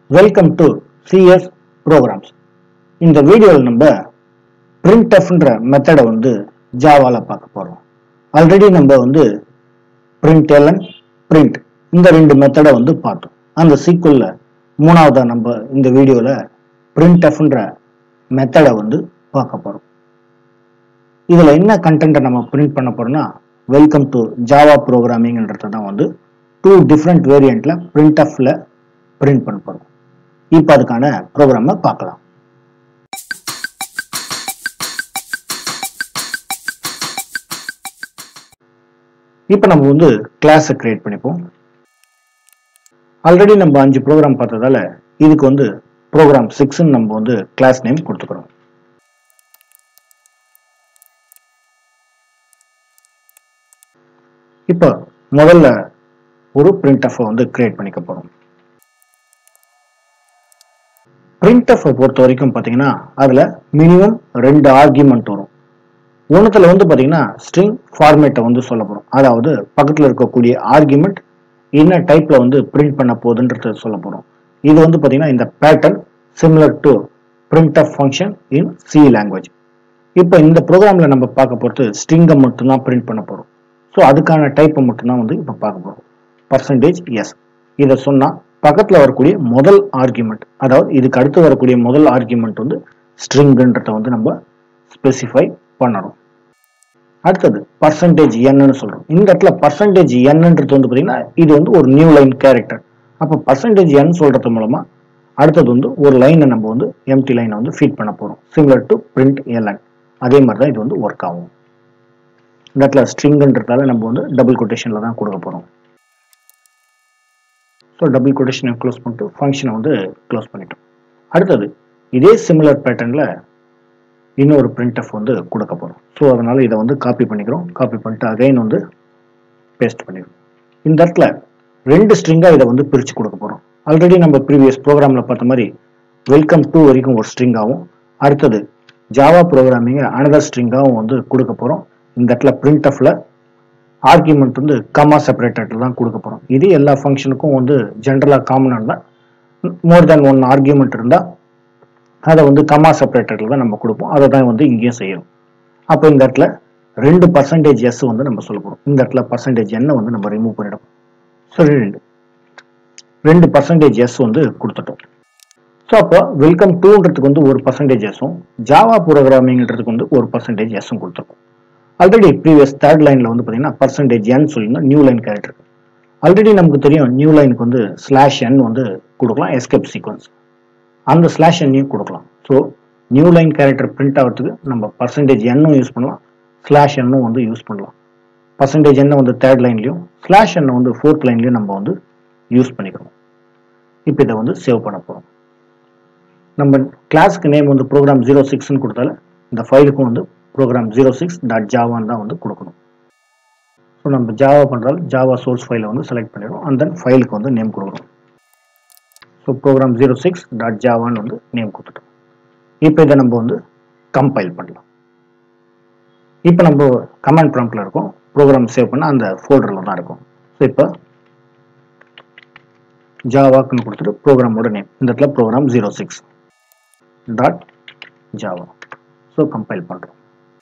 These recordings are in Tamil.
வெல்கம் டு சிஎஸ் ப்ரோக்ராம்ஸ் இந்த வீடியோவில் நம்ம printfன்ற மெத்தடை வந்து ஜாவால பார்க்க போறோம் ஆல்ரெடி நம்ம வந்து println print இந்த ரெண்டு மெத்தடை வந்து பார்த்தோம் அந்த சீக்குவல்ல மூணாவதா நம்ம இந்த வீடியோல printfன்ற மெத்தடை வந்து பார்க்க போறோம் இதுல என்ன கண்டென்ட்டை நம்ம பிரிண்ட் பண்ண போறோம்னா வெல்கம் டு ஜாவா ப்ரோக்ராமிங்ன்றத தான் வந்து டூ டிஃப்ரெண்ட் வேரியண்ட்ல printfல பிரிண்ட் பண்ண போறோம் இப்போ அதுக்கான ப்ரோக்ராமை பார்க்கலாம் இப்போ நம்ம வந்து கிளாஸை கிரியேட் பண்ணிப்போம் ஆல்ரெடி நம்ம அஞ்சு ப்ரோக்ராம் பார்த்ததால இதுக்கு வந்து ப்ரோக்ராம் சிக்ஸ்ன்னு நம்ம வந்து கிளாஸ் நேம் கொடுத்துக்கிறோம் இப்போ முதல்ல ஒரு printf வந்து கிரியேட் பண்ணிக்க போறோம் printf பொறுத்த வரைக்கும் பார்த்தீங்கன்னா அதுல மினிமம் ரெண்டு ஆர்கியூமெண்ட் வரும் ஒன்றுத்துல வந்து பார்த்தீங்கன்னா ஸ்ட்ரிங் ஃபார்மேட்டை வந்து சொல்ல போறோம் அதாவது பக்கத்தில் இருக்கக்கூடிய ஆர்கியூமெண்ட் என்ன டைப்ல வந்து பிரிண்ட் பண்ண போகுதுன்றத சொல்ல போறோம் இது வந்து பார்த்தீங்கன்னா இந்த pattern similar to printf function in C language இப்போ இந்த ப்ரோக்ராம்ல நம்ம பார்க்க போகிறது ஸ்ட்ரிங்கை மட்டும்தான் பிரிண்ட் பண்ண போறோம் ஸோ அதுக்கான டைப்பை மட்டும்தான் வந்து இப்போ பார்க்க போறோம் பர்சன்டேஜ் எஸ் இதை சொன்னா பக்கத்தில் வரக்கூடிய முதல் ஆர்கியூமெண்ட் அதாவது இதுக்கு அடுத்து வரக்கூடிய முதல் ஆர்கியூமெண்ட் வந்து ஸ்ட்ரிங்குன்றத வந்து நம்ம ஸ்பெசிஃபை பண்ணணும் அடுத்தது பர்சன்டேஜ் என்னன்னு சொல்றோம் இந்த இடத்துல பர்சன்டேஜ் என்னன்றது வந்து பார்த்தீங்கன்னா இது வந்து ஒரு நியூ லைன் கேரக்டர் அப்போ பர்சன்டேஜ் என் சொல்றது மூலமா அடுத்தது வந்து ஒரு லைனை நம்ம வந்து எம்டி லைனை வந்து ஃபீட் பண்ண போறோம் சிமிலர் டு பிரிண்ட் எல்என் அதே மாதிரி தான் இது வந்து ஒர்க் ஆகும் இந்த இடத்துல ஸ்ட்ரிங்ன்றதால நம்ம வந்து டபுள் கொட்டேஷனில் தான் கொடுக்க போகிறோம் ஸோ டபுள் கொட்டேஷனை க்ளோஸ் பண்ணிட்டு ஃபங்க்ஷனை வந்து க்ளோஸ் பண்ணிட்டோம் அடுத்தது இதே சிமிலர் பேட்டர்னில் இன்னொரு printf வந்து கொடுக்க போகிறோம் ஸோ அதனால் இதை வந்து காப்பி பண்ணிக்கிறோம் காப்பி பண்ணிட்டு அகைன் வந்து பேஸ்ட் பண்ணிடுறோம் இந்த இடத்துல ரெண்டு ஸ்ட்ரிங்காக இதை வந்து பிரித்து கொடுக்க போகிறோம் ஆல்ரெடி நம்ம ப்ரீவியஸ் ப்ரோக்ராமில் பார்த்த மாதிரி வெல்கம் டு வரைக்கும் ஒரு ஸ்ட்ரிங்காகவும் அடுத்தது ஜாவா ப்ரோக்ராமிங்க அனதர் ஸ்ட்ரிங்காகவும் வந்து கொடுக்க போகிறோம் இந்த இடத்துல printfல ஆர்கியூமெண்ட் வந்து கமா செப்பரேட்டட்ல தான் கொடுக்க போகிறோம் இது எல்லா ஃபங்க்ஷனுக்கும் வந்து ஜென்ரலாக காமனாக இருந்தால் மோர் தென் ஒன் ஆர்கியூமெண்ட் இருந்தால் அதை வந்து கமா செப்பரேட்டட்ல தான் நம்ம கொடுப்போம் அதை தான் வந்து இங்கேயும் செய்யணும் அப்போ இந்த இடத்துல ரெண்டு பர்சன்டேஜ் எஸ் வந்து நம்ம சொல்ல போகிறோம் இந்த இடத்துல பர்சன்டேஜ் என்ன வந்து நம்ம ரிமூவ் பண்ணிடும் ஸோ ரெண்டு ரெண்டு பர்சன்டேஜ் எஸ் வந்து கொடுத்துட்டோம் ஸோ அப்போ வெல்கம் டூன்றதுக்கு வந்து ஒரு பர்சன்டேஜ் எஸ்ஸும் ஜாவா ப்ரோக்ராமிங்ன்றதுக்கு வந்து ஒரு பர்சன்டேஜ் எஸ்ஸும் கொடுத்துருக்கோம் ஆல்ரெடி ப்ரீவியஸ் தேர்ட் லைனில் வந்து பார்த்தீங்கன்னா பர்சன்டேஜ் என் சொல்லியிருந்தோம் நியூ லைன் கேரக்டர் ஆல்ரெடி நமக்கு தெரியும் நியூ லைனுக்கு வந்து ஸ்லாஷ் என் வந்து கொடுக்கலாம் எஸ்கேப் சீக்வன்ஸ் அந்த ஸ்லாஷ் எண்ணையும் கொடுக்கலாம் so new line character print ஆகிறதுக்கு நம்ம பர்சன்டேஜ் எண்ணும் யூஸ் பண்ணலாம் ஸ்லாஷ் எண்ணும் வந்து யூஸ் பண்ணலாம் பர்சன்டேஜ் எண்ணை வந்து தேர்ட் லைன்லையும் ஸ்லாஷ் எண்ணை வந்து ஃபோர்த் லைன்லையும் நம்ம வந்து யூஸ் பண்ணிக்கிறோம் இப்போ இதை வந்து சேவ் பண்ண போகிறோம் நம்ம கிளாஸ்க்கு நேம் வந்து ப்ரோக்ராம் ஜீரோ சிக்ஸ்னு கொடுத்தால இந்த ஃபைலுக்கும் வந்து ப்ரோக்ராம் ஜீரோ சிக்ஸ் டாட் ஜாவான்னு தான் வந்து கொடுக்கணும் ஸோ நம்ம ஜாவா பண்ணுறாலும் ஜாவா சோர்ஸ் ஃபைலை வந்து செலக்ட் பண்ணிடுறோம் அண்ட் தென் ஃபைலுக்கு வந்து நேம் கொடுக்குறோம் so program zero six dot ஜாவான்னு வந்து நேம் கொடுத்துட்டோம் இப்போ இதை நம்ம வந்து கம்பைல் பண்ணலாம் இப்போ நம்ம கமாண்ட் ப்ராம்ப்டில் இருக்கோம் ப்ரோக்ராம் சேவ் பண்ண அந்த ஃபோல்டரில் தான் இருக்கும் ஸோ இப்போ ஜாவாக்குன்னு கொடுத்துட்டு ப்ரோக்ராமோட நேம் இந்த இடத்துல program zero six dot Java so compile பண்ணுறோம்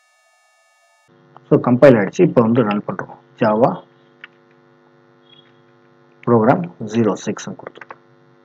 ஸோ கம்பைல் ஆகிடுச்சு இப்போ வந்து ரன் பண்ணுறோம் ஜாவா ப்ரோக்ராம் ஜீரோ சிக்ஸ்னு கொடுத்துருக்கோம்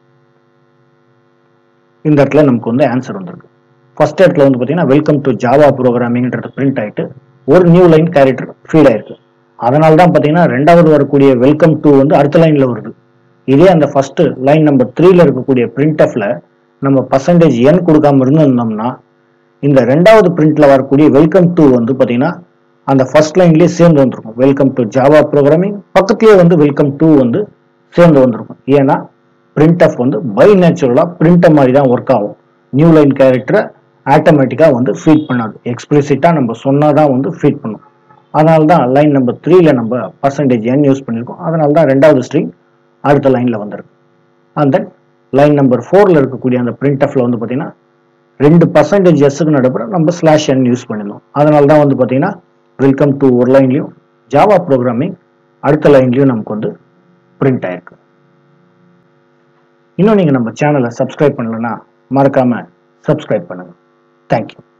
இந்த இடத்துல நமக்கு வந்து ஆன்சர் வந்திருக்கு ஃபர்ஸ்ட் இடத்துல வந்து பார்த்தீங்கன்னா வெல்கம் டு ஜாவா ப்ரோக்ராமிங்ன்றது பிரிண்ட் ஆகிட்டு ஒரு நியூ லைன் கேரக்டர் ஃபீட் ஆயிருக்கு அதனால தான் பார்த்தீங்கன்னா ரெண்டாவது வரக்கூடிய வெல்கம் டு வந்து அடுத்த லைனில் வருது இதே அந்த ஃபர்ஸ்ட் லைன் நம்பர் த்ரீல இருக்கக்கூடிய printfல நம்ம பர்சன்டேஜ் என் கொடுக்காம இருந்திருந்தோம்னா இந்த ரெண்டாவது பிரிண்ட்ல வரக்கூடிய வெல்கம் டு வந்து பார்த்தீங்கன்னா அந்த ஃபர்ஸ்ட் லைன்லேயே சேர்ந்து வந்திருக்கும் வெல்கம் டு ஜாவா ப்ரோக்ராமிங் பக்கத்துலேயே வந்து வெல்கம் டு வந்து சேர்ந்து வந்திருக்கும் ஏன்னா printf வந்து பை நேச்சுரலாக பிரிண்ட மாதிரி தான் ஒர்க் ஆகும் நியூ லைன் கேரக்டரை ஆட்டோமேட்டிக்காக வந்து ஃபீட் பண்ணாது எக்ஸ்பிளிசிட்டாக நம்ம சொன்னால் தான் வந்து ஃபீட் பண்ணும் அதனால தான் லைன் நம்பர் த்ரீல நம்ம பர்சன்டேஜ் என் யூஸ் பண்ணியிருக்கோம் அதனால தான் ரெண்டாவது ஸ்ட்ரிங் அடுத்த லைனில் வந்திருக்கு அண்ட் தென் லைன் நம்பர் ஃபோரில் இருக்கக்கூடிய அந்த printfல வந்து பார்த்தீங்கன்னா ரெண்டு பர்சன்டேஜ் எஸ்ஸுக்கு நடுப்புற நம்ம ஸ்லாஷ் என் யூஸ் பண்ணியிருந்தோம் அதனால தான் வந்து பார்த்தீங்கன்னா வெல்கம் டு ஒரு லைன்லையும் ஜாவா ப்ரோக்ராமிங் அடுத்த லைன்லையும் நமக்கு வந்து பிரிண்ட் ஆயிருக்கு இன்னும் நீங்கள் நம்ம சேனலை சப்ஸ்கிரைப் பண்ணலன்னா மறக்காமல் சப்ஸ்கிரைப் பண்ணுங்கள் தேங்க்யூ